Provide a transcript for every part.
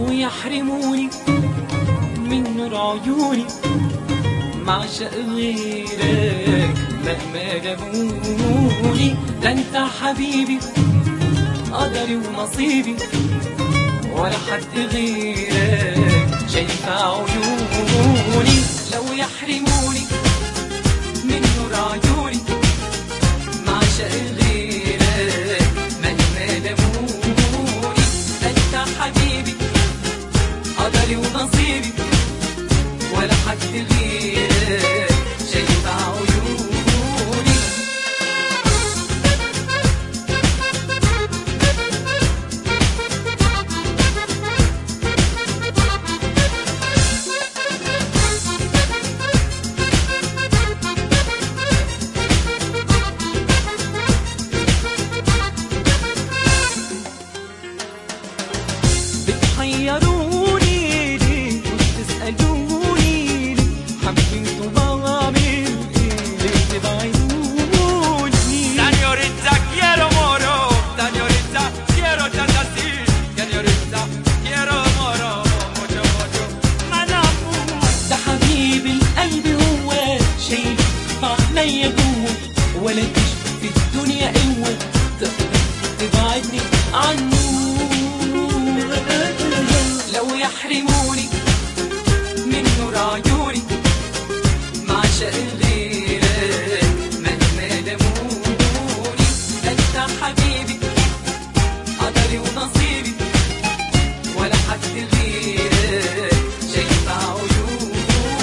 لو يحرموني من نور عيوني معشق غيرك مهما جابوني ده انت حبيبي قدري ونصيبي ولا حد غيرك شايف عيوني لو يحرموني من نور عيوني معشق غيرك مهما لموني انت حبيبي قدري ونصيبي ولا حد غيرك شايف عيوني بتحيروني ليه وبتسألوني ليه حبيت بعمل ايه ليه تبعدوني Señorita, quiero moro. Señorita, quiero chantasil. Señorita, quiero moro. Mucho, mucho. Manamu. ده حبيب القلب هو شايل عليا جوه ولا فيش في الدنيا قوة تقدر تبعدني عنه لو يحرموني من نور عيوني معشق غيرك مهما لموني انت حبيبي قدري ونصيبي ولا حد غيرك شايف عيوني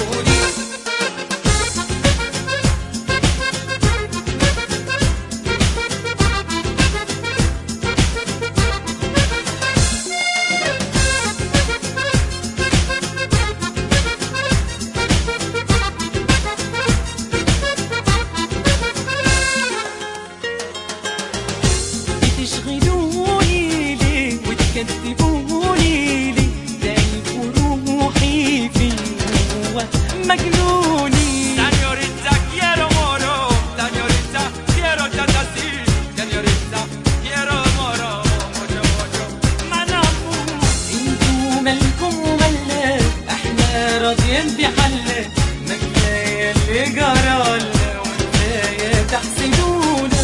بتشغلوني ليه وتكذبوني ليه دايب وروحي فيه هو مجنوني Señorita, quiero moro. Señorita, quiero chantasil. Señorita, quiero moro. Mucho, mucho. Manamu. انتوا مالكم وملا احنا راضيين بحلا ما كفايه اللي جرالنا وكفايه تحسدونا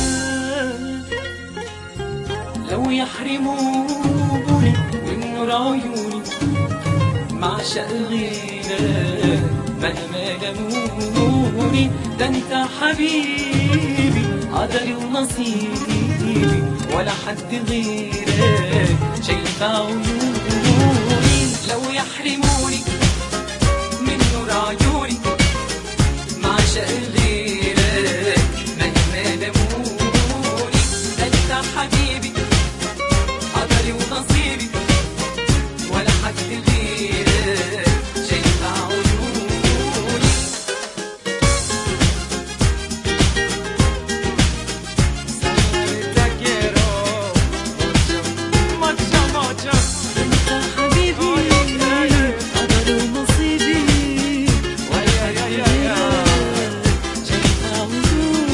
لو يحرموني من نور عيوني معشق غيرك مهما لموني ده انت حبيبي قدري ونصيبي ولا حد غيرك شايف عيوني لو يحرموني من نور عيوني معشق غيرك مهما لموني ده انت حبيبي قدري ونصيبي ولا حد غيرك شايف عيوني Señorita, quiero mucho. Mucho, mucho. انت حبيبي قدري ونصيبي Ay, ay, ay, ay, ay. شايف عيوني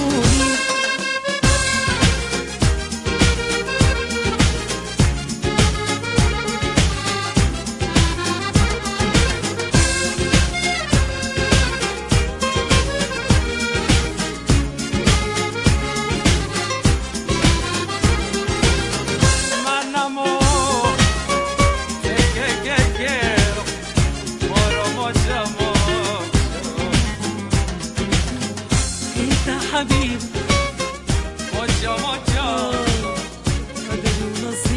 Manamu. Que, que, que quiero. Moro, mucho, mucho. انت حبيبي Mucho, mucho. قدري ونصيبي